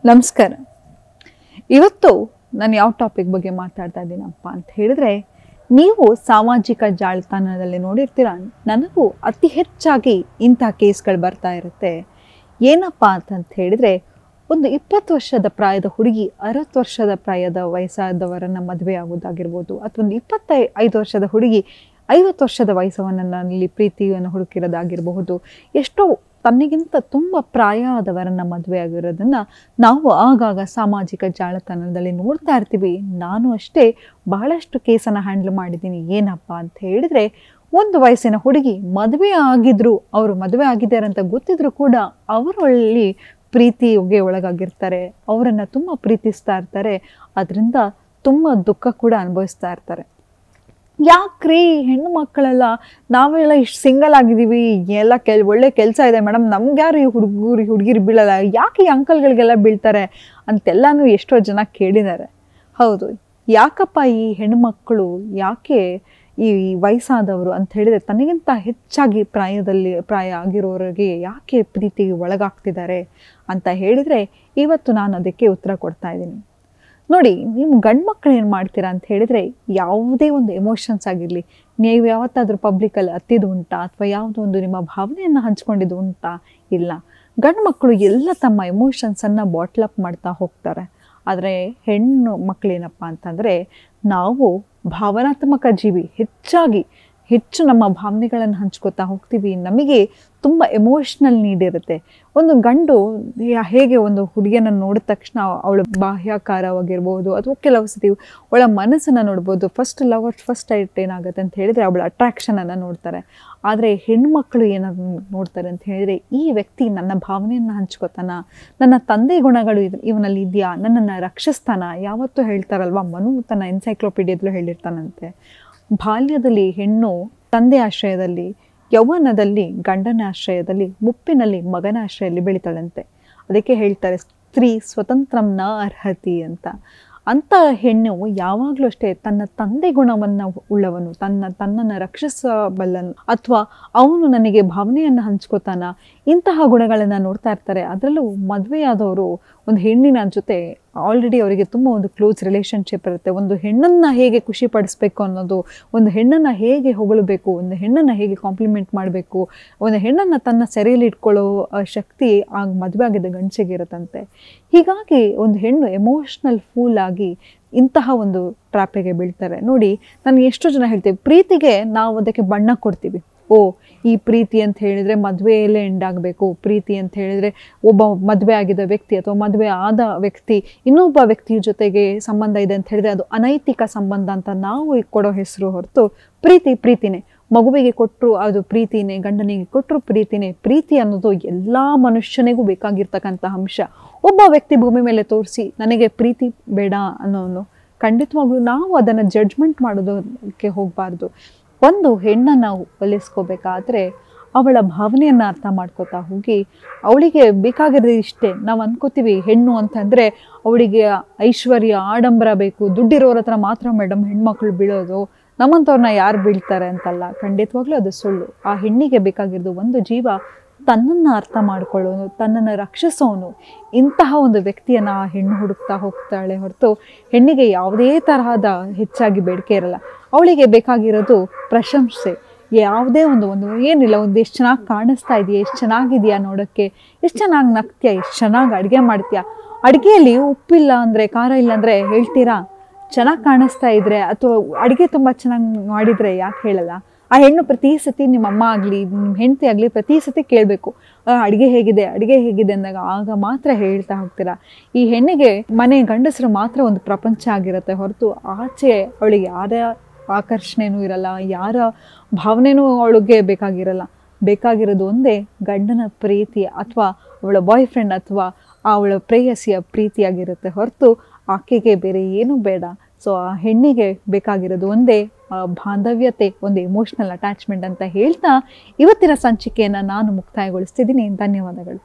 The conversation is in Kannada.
ನಮಸ್ಕಾರ ಇವತ್ತು ನಾನು ಯಾವ ಟಾಪಿಕ್ ಬಗ್ಗೆ ಮಾತಾಡ್ತಾ ಇದ್ದೀನಪ್ಪ ಅಂತ ಹೇಳಿದ್ರೆ ನೀವು ಸಾಮಾಜಿಕ ಜಾಲತಾಣದಲ್ಲಿ ನೋಡಿರ್ತೀರ ನನಗೂ ಅತಿ ಹೆಚ್ಚಾಗಿ ಇಂಥ ಕೇಸ್ಗಳು ಬರ್ತಾ ಇರುತ್ತೆ ಏನಪ್ಪ ಅಂತಂತ ಹೇಳಿದ್ರೆ ಒಂದು ಇಪ್ಪತ್ತು ವರ್ಷದ ಪ್ರಾಯದ ಹುಡುಗಿ ಅರವತ್ತು ವರ್ಷದ ಪ್ರಾಯದ ವಯಸ್ಸಾದವರನ್ನ ಮದುವೆ ಆಗೋದಾಗಿರ್ಬೋದು ಅಥವಾ ಒಂದು ಇಪ್ಪತ್ತೈ ಐದು ವರ್ಷದ ಹುಡುಗಿ ಐವತ್ತು ವರ್ಷದ ವಯಸ್ಸವನ್ನಲ್ಲಿ ಪ್ರೀತಿಯನ್ನು ಹುಡುಕಿರೋದಾಗಿರಬಹುದು ಎಷ್ಟೋ ತನ್ನಿಗಿಂತ ತುಂಬ ಪ್ರಾಯ ಆದವರನ್ನ ಮದುವೆ ಆಗಿರೋದನ್ನ ನಾವು ಆಗಾಗ ಸಾಮಾಜಿಕ ಜಾಲತಾಣದಲ್ಲಿ ನೋಡ್ತಾ ಇರ್ತೀವಿ ನಾನು ಅಷ್ಟೇ ಬಹಳಷ್ಟು ಕೇಸನ್ನು ಹ್ಯಾಂಡಲ್ ಮಾಡಿದ್ದೀನಿ ಏನಪ್ಪ ಅಂತ ಹೇಳಿದ್ರೆ ಒಂದು ವಯಸ್ಸಿನ ಹುಡುಗಿ ಮದುವೆ ಆಗಿದ್ರು ಅವರು ಮದುವೆ ಆಗಿದ್ದಾರೆ ಅಂತ ಗೊತ್ತಿದ್ರು ಕೂಡ ಅವರಲ್ಲಿ ಪ್ರೀತಿಗೆ ಒಳಗಾಗಿರ್ತಾರೆ ಅವರನ್ನು ತುಂಬ ಪ್ರೀತಿಸ್ತಾ ಇರ್ತಾರೆ ಅದರಿಂದ ತುಂಬ ದುಃಖ ಕೂಡ ಅನುಭವಿಸ್ತಾ ಇರ್ತಾರೆ ಯಾಕ್ರಿ ಹೆಣ್ಣು ಮಕ್ಕಳೆಲ್ಲ ನಾವೆಲ್ಲ ಇಷ್ಟು ಸಿಂಗಲ್ ಆಗಿದ್ದೀವಿ ಎಲ್ಲ ಕೆಲ್ ಒಳ್ಳೆ ಕೆಲಸ ಇದೆ ಮೇಡಮ್ ನಮ್ಗೆ ಯಾರು ಈ ಹುಡುಗರು ಹುಡುಗಿರು ಬೀಳಲ್ಲ ಯಾಕೆ ಈ ಅಂಕಲ್ಗಳಿಗೆಲ್ಲ ಬೀಳ್ತಾರೆ ಅಂತೆಲ್ಲನೂ ಎಷ್ಟೋ ಜನ ಕೇಳಿದ್ದಾರೆ ಹೌದು ಯಾಕಪ್ಪ ಈ ಹೆಣ್ಮಕ್ಕಳು ಯಾಕೆ ಈ ವಯಸ್ಸಾದವರು ಅಂತ ಹೇಳಿದ್ರೆ ತನಗಿಂತ ಹೆಚ್ಚಾಗಿ ಪ್ರಾಯದಲ್ಲಿ ಪ್ರಾಯ ಆಗಿರೋರಿಗೆ ಯಾಕೆ ಪ್ರೀತಿಗೆ ಒಳಗಾಗ್ತಿದ್ದಾರೆ ಅಂತ ಹೇಳಿದರೆ ಇವತ್ತು ನಾನು ಅದಕ್ಕೆ ಉತ್ತರ ಕೊಡ್ತಾ ಇದ್ದೀನಿ ನೋಡಿ ನೀವು ಗಂಡು ಮಕ್ಕಳು ಏನು ಮಾಡ್ತೀರಾ ಅಂತ ಹೇಳಿದರೆ ಯಾವುದೇ ಒಂದು ಎಮೋಷನ್ಸ್ ಆಗಿರಲಿ ನೀವು ಯಾವತ್ತಾದರೂ ಪಬ್ಲಿಕಲ್ಲಿ ಹತ್ತಿದ್ದು ಉಂಟಾ ಅಥವಾ ಯಾವುದೋ ಒಂದು ನಿಮ್ಮ ಭಾವನೆಯನ್ನು ಹಂಚ್ಕೊಂಡಿದ್ದು ಉಂಟಾ ಇಲ್ಲ ಗಂಡು ಮಕ್ಕಳು ಎಲ್ಲ ತಮ್ಮ ಎಮೋಷನ್ಸನ್ನು ಬಾಟ್ಲ್ ಅಪ್ ಮಾಡ್ತಾ ಹೋಗ್ತಾರೆ ಆದರೆ ಹೆಣ್ಣು ಮಕ್ಕಳೇನಪ್ಪ ಅಂತಂದರೆ ನಾವು ಭಾವನಾತ್ಮಕ ಜೀವಿ ಹೆಚ್ಚಾಗಿ ಹೆಚ್ಚು ನಮ್ಮ ಭಾವನೆಗಳನ್ನು ಹಂಚ್ಕೋತಾ ಹೋಗ್ತೀವಿ ನಮಗೆ ತುಂಬ ಎಮೋಷ್ನಲ್ ನೀಡ್ ಇರುತ್ತೆ ಒಂದು ಗಂಡು ಯಾ- ಹೇಗೆ ಒಂದು ಹುಡುಗಿಯನ್ನು ನೋಡಿದ ತಕ್ಷಣ ಅವಳ ಬಾಹ್ಯಾಕಾರವಾಗಿರ್ಬೋದು ಅಥವಾ ಕೆಲವು ಸತಿ ಅವಳ ಮನಸ್ಸನ್ನು ನೋಡ್ಬೋದು ಫಸ್ಟ್ ಲವ್ ಫಸ್ಟ್ ಟೈಟ್ ಏನಾಗುತ್ತೆ ಅಂತ ಹೇಳಿದರೆ ಅವಳ ಅಟ್ರಾಕ್ಷನನ್ನು ನೋಡ್ತಾರೆ ಆದರೆ ಹೆಣ್ಮಕ್ಳು ಏನಾದ್ರು ನೋಡ್ತಾರೆ ಅಂತ ಹೇಳಿದರೆ ಈ ವ್ಯಕ್ತಿ ನನ್ನ ಭಾವನೆಯನ್ನು ಹಂಚ್ಕೋತಾನ ನನ್ನ ತಂದೆ ಗುಣಗಳು ಇದ್- ಇವನಲ್ಲಿ ಇದೆಯಾ ನನ್ನನ್ನು ರಕ್ಷಿಸ್ತಾನ ಯಾವತ್ತೂ ಹೇಳ್ತಾರಲ್ವಾ ಮನು ತನ್ನ ಎನ್ಸೈಕ್ಲೋಪೀಡಿಯಾದಲ್ಲೂ ಹೇಳಿರ್ತಾನಂತೆ ಬಾಲ್ಯದಲ್ಲಿ ಹೆಣ್ಣು ತಂದೆ ಆಶ್ರಯದಲ್ಲಿ ಯೌವನದಲ್ಲಿ ಗಂಡನ ಆಶ್ರಯದಲ್ಲಿ ಮುಪ್ಪಿನಲ್ಲಿ ಮಗನ ಆಶ್ರಯದಲ್ಲಿ ಬೆಳಿತಾಳಂತೆ ಅದಕ್ಕೆ ಹೇಳ್ತಾರೆ ಸ್ತ್ರೀ ಸ್ವತಂತ್ರಂ ನ ಅರ್ಹತಿ ಅಂತ ಅಂಥ ಹೆಣ್ಣು ಯಾವಾಗಲೂ ಅಷ್ಟೇ ತನ್ನ ತಂದೆ ಗುಣವನ್ನು ಉಳ್ಳವನು ತನ್ನ ತನ್ನನ್ನು ರಕ್ಷಿಸಬಲ್ಲನು ಅಥವಾ ಅವನು ನನಗೆ ಭಾವನೆಯನ್ನು ಹಂಚ್ಕೋತಾನ ಇಂತಹ ಗುಣಗಳನ್ನು ನೋಡ್ತಾ ಇರ್ತಾರೆ ಅದರಲ್ಲೂ ಮದುವೆಯಾದವರು ಒಂದು ಹೆಣ್ಣಿನ ಜೊತೆ ಆಲ್ರೆಡಿ ಅವರಿಗೆ ತುಂಬ ಒಂದು ಕ್ಲೋಸ್ ರಿಲೇಷನ್ಶಿಪ್ ಇರುತ್ತೆ ಒಂದು ಹೆಣ್ಣನ್ನು ಹೇಗೆ ಖುಷಿ ಪಡಿಸ್ಬೇಕು ಅನ್ನೋದು ಒಂದು ಹೆಣ್ಣನ್ನು ಹೇಗೆ ಹೊಗಳಬೇಕು ಒಂದು ಹೆಣ್ಣನ್ನು ಹೇಗೆ ಕಾಂಪ್ಲಿಮೆಂಟ್ ಮಾಡಬೇಕು ಒಂದು ಹೆಣ್ಣನ್ನು ತನ್ನ ಸೆರೆಯಲ್ಲಿ ಇಟ್ಕೊಳ್ಳೋ ಆ ಶಕ್ತಿ ಆ ಮದುವೆ ಆಗಿದ್ದ ಗಂಡಸಿಗೆ ಇರುತ್ತಂತೆ ಹೀಗಾಗಿ ಒಂದು ಹೆಣ್ಣು ಎಮೋಷ್ನಲ್ ಫೂಲ್ ಆಗಿ ಇಂತಹ ಒಂದು ಟ್ರಾಪಿಗೆ ಬೀಳ್ತಾರೆ ನೋಡಿ ನಾನು ಎಷ್ಟು ಜನ ಹೇಳ್ತೀವಿ ಪ್ರೀತಿಗೆ ನಾವು ಅದಕ್ಕೆ ಬಣ್ಣ ಕೊಡ್ತೀವಿ ಓ ಈ ಪ್ರೀತಿ ಅಂತ ಹೇಳಿದರೆ ಮದುವೆಯಲ್ಲೇ ಎಂಡ್ ಆಗಬೇಕು ಪ್ರೀತಿ ಅಂತ ಹೇಳಿದರೆ ಒಬ್ಬ ಮದುವೆ ಆಗಿದ್ದ ವ್ಯಕ್ತಿ ಅಥವಾ ಮದುವೆ ಆದ ವ್ಯಕ್ತಿ ಇನ್ನೊಬ್ಬ ವ್ಯಕ್ತಿಯ ಜೊತೆಗೆ ಸಂಬಂಧ ಇದೆ ಅಂತ ಹೇಳಿದ್ರೆ ಅದು ಅನೈತಿಕ ಸಂಬಂಧ ಅಂತ ನಾವು ಈಗ ಕೊಡೋ ಹೆಸರು ಹೊರತು ಪ್ರೀತಿ ಪ್ರೀತಿನೇ ಮಗುವಿಗೆ ಕೊಟ್ಟರು ಅದು ಪ್ರೀತಿನೇ ಗಂಡನಿಗೆ ಕೊಟ್ಟರು ಪ್ರೀತಿನೇ ಪ್ರೀತಿ ಅನ್ನೋದು ಎಲ್ಲ ಮನುಷ್ಯನಿಗೂ ಬೇಕಾಗಿರ್ತಕ್ಕಂಥ ಅಂಶ ಒಬ್ಬ ವ್ಯಕ್ತಿ ಭೂಮಿ ಮೇಲೆ ತೋರಿಸಿ ನನಗೆ ಪ್ರೀತಿ ಬೇಡ ಅನ್ನೋನು ಖಂಡಿತವಾಗ್ಲೂ ನಾವು ಅದನ್ನು ಜಡ್ಜ್ಮೆಂಟ್ ಮಾಡೋದಕ್ಕೆ ಹೋಗಬಾರ್ದು ಒಂದು ಹೆಣ್ಣನ್ನು ಹೊಲಿಸ್ಕೋಬೇಕಾದ್ರೆ ಅವಳ ಭಾವನೆಯನ್ನು ಅರ್ಥ ಮಾಡ್ಕೋತಾ ಹೋಗಿ ಅವಳಿಗೆ ಬೇಕಾಗಿರೋದು ಇಷ್ಟೇ ನಾವು ಅನ್ಕೋತೀವಿ ಹೆಣ್ಣು ಅಂತಂದರೆ ಅವಳಿಗೆ ಐಶ್ವರ್ಯ ಆಡಂಬರ ಬೇಕು ದುಡ್ಡಿರೋರ ಹತ್ರ ಮಾತ್ರ ಮೇಡಮ್ ಹೆಣ್ಮಕ್ಳು ಬೀಳೋದು ನಮ್ಮಂಥವ್ರನ್ನ ಯಾರು ಬೀಳ್ತಾರೆ ಅಂತಲ್ಲ ಖಂಡಿತವಾಗ್ಲೂ ಅದು ಸುಳ್ಳು ಆ ಹೆಣ್ಣಿಗೆ ಬೇಕಾಗಿರೋದು ಒಂದು ಜೀವ ತನ್ನನ್ನು ಅರ್ಥ ಮಾಡ್ಕೊಳ್ಳೋನು ತನ್ನನ್ನು ರಕ್ಷಿಸೋನು ಇಂತಹ ಒಂದು ವ್ಯಕ್ತಿಯನ್ನು ಆ ಹೆಣ್ಣು ಹುಡುಕ್ತಾ ಹೋಗ್ತಾಳೆ ಹೊರತು ಹೆಣ್ಣಿಗೆ ಯಾವುದೇ ತರಹದ ಹೆಚ್ಚಾಗಿ ಬೇಡಿಕೆ ಇರಲ್ಲ ಅವಳಿಗೆ ಬೇಕಾಗಿರೋದು ಪ್ರಶಂಸೆ ಯಾವುದೇ ಒಂದು ಒಂದು ಏನಿಲ್ಲ ಒಂದು ಎಷ್ಟು ಚೆನ್ನಾಗಿ ಕಾಣಿಸ್ತಾ ಇದೆಯಾ ಎಷ್ಟು ಚೆನ್ನಾಗಿದೆಯಾ ನೋಡೋಕ್ಕೆ ಎಷ್ಟು ಚೆನ್ನಾಗಿ ನಗ್ತೀಯಾ ಎಷ್ಟು ಚೆನ್ನಾಗಿ ಅಡುಗೆ ಮಾಡ್ತೀಯಾ ಅಡುಗೆಯಲ್ಲಿ ಉಪ್ಪಿಲ್ಲ ಅಂದರೆ ಖಾರ ಇಲ್ಲ ಅಂದರೆ ಹೇಳ್ತೀರಾ ಚೆನ್ನಾಗಿ ಕಾಣಿಸ್ತಾ ಇದ್ರೆ ಅಥವಾ ಅಡುಗೆ ತುಂಬ ಚೆನ್ನಾಗಿ ಮಾಡಿದರೆ ಯಾಕೆ ಹೇಳಲ್ಲ ಆ ಹೆಣ್ಣು ಪ್ರತಿ ಸತಿ ನಿಮ್ಮ ಅಮ್ಮ ಆಗಲಿ ನಿಮ್ಮ ಹೆಂಡತಿ ಆಗಲಿ ಪ್ರತಿ ಸತಿ ಕೇಳಬೇಕು ಅಡುಗೆ ಹೇಗಿದೆ ಅಡುಗೆ ಹೇಗಿದೆ ಅಂದಾಗ ಆಗ ಮಾತ್ರ ಹೇಳ್ತಾ ಹೋಗ್ತೀರಾ ಈ ಹೆಣ್ಣಿಗೆ ಮನೆ ಗಂಡಸರು ಮಾತ್ರ ಒಂದು ಪ್ರಪಂಚ ಆಗಿರುತ್ತೆ ಹೊರತು ಆಚೆ ಅವಳಿಗೆ ಯಾರ ಆಕರ್ಷಣೆನೂ ಇರಲ್ಲ ಯಾರ ಭಾವನೆನೂ ಅವಳಿಗೆ ಬೇಕಾಗಿರಲ್ಲ ಬೇಕಾಗಿರೋದು ಒಂದೇ ಗಂಡನ ಪ್ರೀತಿ ಅಥವಾ ಅವಳ ಬಾಯ್ ಫ್ರೆಂಡ್ ಅಥವಾ ಅವಳ ಪ್ರೇಯಸಿಯ ಪ್ರೀತಿಯಾಗಿರುತ್ತೆ ಹೊರತು ಆಕೆಗೆ ಬೇರೆ ಏನೂ ಬೇಡ ಸೊ ಆ ಹೆಣ್ಣಿಗೆ ಬೇಕಾಗಿರೋದು ಒಂದೇ ಆ ಬಾಂಧವ್ಯತೆ ಒಂದು ಎಮೋಷ್ನಲ್ ಅಟ್ಯಾಚ್ಮೆಂಟ್ ಅಂತ ಹೇಳ್ತಾ ಇವತ್ತಿನ ಸಂಚಿಕೆಯನ್ನು ನಾನು ಮುಕ್ತಾಯಗೊಳಿಸ್ತಿದ್ದೀನಿ ಧನ್ಯವಾದಗಳು